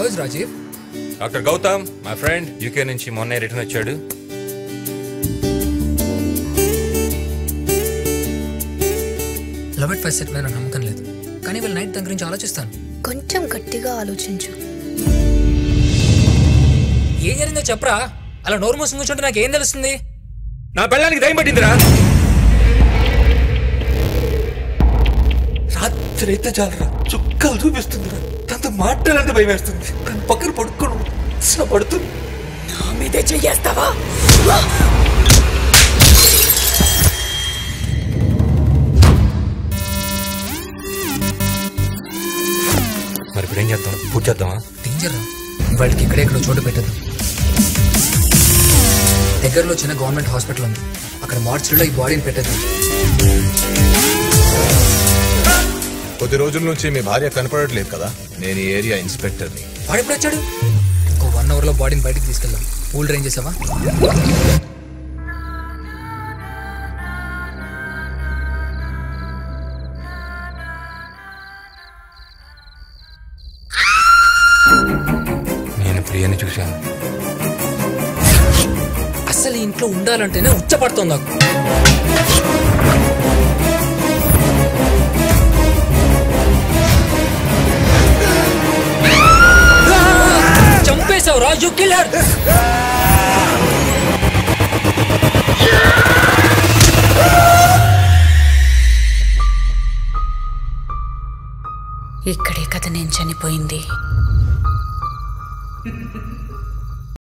is Rajiv doctor Gautam మా friend UK నుంచి మొన్నే రిటర్న్ వచ్చాడు లవ్ ఎట్ ఫస్ట్ సెట్ మీద నాకు నమ్మకం లేదు కానీ వీళ్ళ నైట్ దాని గురించి ఆలోచిస్తాను కొంచెం గట్టిగా ఆలోచించు ఏం జరిగిందో చెప్పరా అలా నోరు మూసుకుని కూర్చుంటే నాకు ఏం తెలుస్తుంది నా పెళ్ళానికి దయం పట్టిందిరా రాత్రి అయితే చాలరా చుక్కలు చూపిస్తుందిరా తనతో మాట్లాడాలంటే భయం వేస్తుంది తన పక్కన పడుకోను ఉత్సాహ పడుతుంది నా మీదే చెయ్యేస్తావా మరి ఇప్పుడు ఏం చేద్దాం పూజ చేద్దామా డేంజర్ రా వాళ్ళకి ఇక్కడెక్కడో చోటు పెట్టదు దగ్గరలో చిన్న గవర్నమెంట్ హాస్పిటల్ ఉంది అక్కడ మార్చిలో ఈ బాడీని పెట్టదు కొద్ది రోజుల నుంచి మీ భార్య కనపడట్లేదు కదా నేను ఈ ఏరియా ఇన్స్పెక్టర్ని వాడు ఎప్పుడు వచ్చాడు ఇంకో వన్ అవర్ లో బాడీని బయటికి తీసుకెళ్దాం పూల్ డ్రైన్ చేసావా నేను ప్రియని చూశాను అసలు ఈ ఇంట్లో ఉండాలంటేనే ఉచ్చపడుతోంది నాకు చంపేశావు రాజు కిల్లర్ ఇక్కడే కథ నేను చనిపోయింది